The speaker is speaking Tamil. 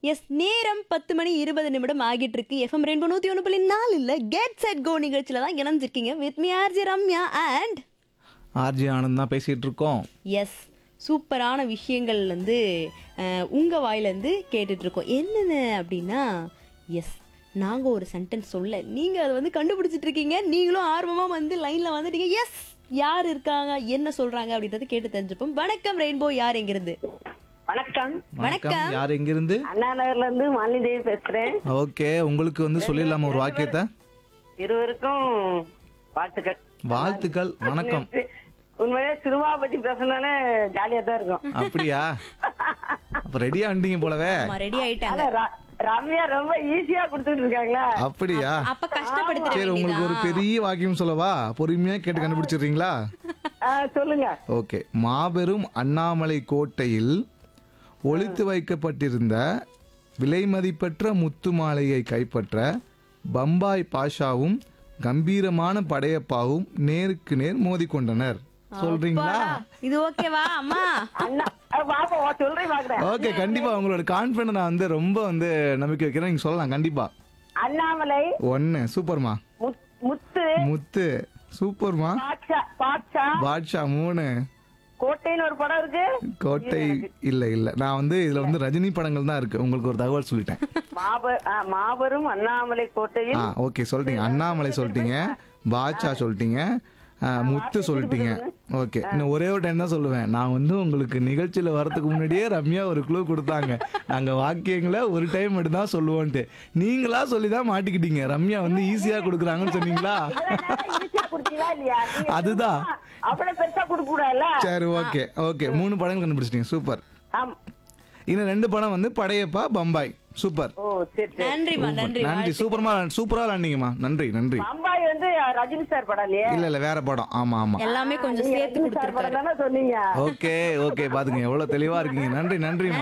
எஸ் நேரம் பத்து மணி இருபது நிமிடம் ஆகிட்டு இருக்கு எஃப்எம் ரெண்டு நூத்தி ஒன்று புள்ளி நாலு இல்ல கெட் செட் கோ நிகழ்ச்சியில தான் இணைஞ்சிருக்கீங்க with me RJ Ramya and RJ Anand தான் பேசிட்டு இருக்கோம் எஸ் சூப்பரான விஷயங்கள் வந்து அஹ், உங்க வாயிலேருந்து கேட்டுட்டு இருக்கோம் என்னென்ன அப்படின்னா எஸ் நாங்க ஒரு சென்டென்ஸ் சொல்ல நீங்க அதை வந்து கண்டுபிடிச்சிட்டு இருக்கீங்க நீங்களும் ஆர்வமா வந்து லைன்ல வந்துட்டீங்க எஸ் யார் இருக்காங்க என்ன சொல்றாங்க அப்படின்றத கேட்டு தெரிஞ்சுப்போம் வணக்கம் ரெயின்போ யார் எங்கிருந்து வணக்கம் வணக்கம். யார் எங்கிருந்து அண்ணா நகர்ல இருந்து மாலிதேவி பேசுறேன் ஓகே உங்களுக்கு வந்து சொல்லிடலாமா ஒரு வாக்கியத்தை இருவருக்கும் வாழ்த்துக்கள் வாழ்த்துக்கள் வணக்கம் உண்மையிலே சினிமா பத்தி பேசணும்னாலே ஜாலியா தான் இருக்கும் அப்படியா அப்ப ரெடியா வந்துட்டீங்க போலவே ரெடி ஆயிட்டாங்க ஆனா ர- ரம்யா ரொம்ப ஈஸியா கொடுத்துட்டு இருக்காங்களா அப்படியா அப்ப கஷ்டப்படுத்த சரி உங்களுக்கு ஒரு பெரிய வாக்கியம் சொல்லவா பொறுமையா கேட்டு கண்டுபிடிச்சிடுறீங்களா ஆ, சொல்லுங்க ஓகே மாபெரும் அண்ணாமலை கோட்டையில் ஒளித்து வைக்கப்பட்டிருந்த விலைமதிப்பற்ற முத்து மாலையை கைப்பற்ற பம்பாய் பாஷாவும் கம்பீரமான படையப்பாவும் நேருக்கு நேர் மோதிக்கொண்டனர் சொல்றீங்களா இது ஓகேவா அம்மா அண்ணா ஆ, பாப்பா வா, சொல்றேன் பாக்குறேன் ஓகே கண்டிப்பா உங்களோட கான்பிடன்ட் நான் வந்து ரொம்ப வந்து நம்பிக்கை வைக்கிறேன் நீங்க சொல்லலாம் கண்டிப்பா அண்ணாமலை ஒன்னு சூப்பர்மா முத்- முத்து முத்து சூப்பர்மா பாட்ஷா பாட்ஷா பாட்ஷா மூணு கோட்டைன்னு ஒரு படம் இருக்கு கோட்டை இல்ல இல்ல நான் வந்து இதுல வந்து ரஜினி படங்கள் தான் இருக்கு உங்களுக்கு ஒரு தகவல் சொல்லிட்டேன் மாபெ- ஆ, மாபெரும் அண்ணாமலை கோட்டையில் ஆ ஓகே சொல்லிட்டீங்க அண்ணாமலை சொல்லிட்டீங்க பாட்ஷா சொல்லிட்டீங்க ஆ, முத்து சொல்லிட்டீங்க ஓகே இன்னும் ஒரே ஒரு டைம் தான் சொல்லுவேன் நான் வந்து உங்களுக்கு நிகழ்ச்சியில வரதுக்கு முன்னாடியே ரம்யா ஒரு க்ளூ கொடுத்தாங்க நாங்க வாக்கியங்களை ஒரு டைம் மட்டும் தான் சொல்லுவோன்ட்டு நீங்களா சொல்லி தான் மாட்டிக்கிட்டீங்க ரம்யா வந்து ஈஸியா கொடுக்குறாங்கன்னு சொன்னீங்களா ஈஸியா கொடுத்தீங்களா இல்லையா நீங்க அதுதான் அவ்வளவு பெருசா கொடுக்க கூடாதுல்ல சரி ஓகே ஓகே மூணு படங்கள் கண்டுபிடிச்சிட்டீங்க சூப்பர் ஆம். இன்னும் ரெண்டு படம் வந்து படையப்பா பம்பாய் சூப்பர் ஓ சரி சரி நன்றிமா நன்றி நன்றி சூப்பர்மா சூப்பரா விளாண்டீங்கம்மா நன்றி நன்றி பம்பாய் வந்து ரஜினி சார் படம் இல்லையே இல்ல இல்ல வேற படம் ஆமா ஆமா எல்லாமே கொஞ்சம் நீங்க சேர்த்து ரஜினி சார் கொடுத்துருக்காரு படம் தானே சொன்னீங்க ஓகே ஓகே பாத்துங்க எவ்வளவு தெளிவா இருக்கீங்க நன்றி நன்றிம்மா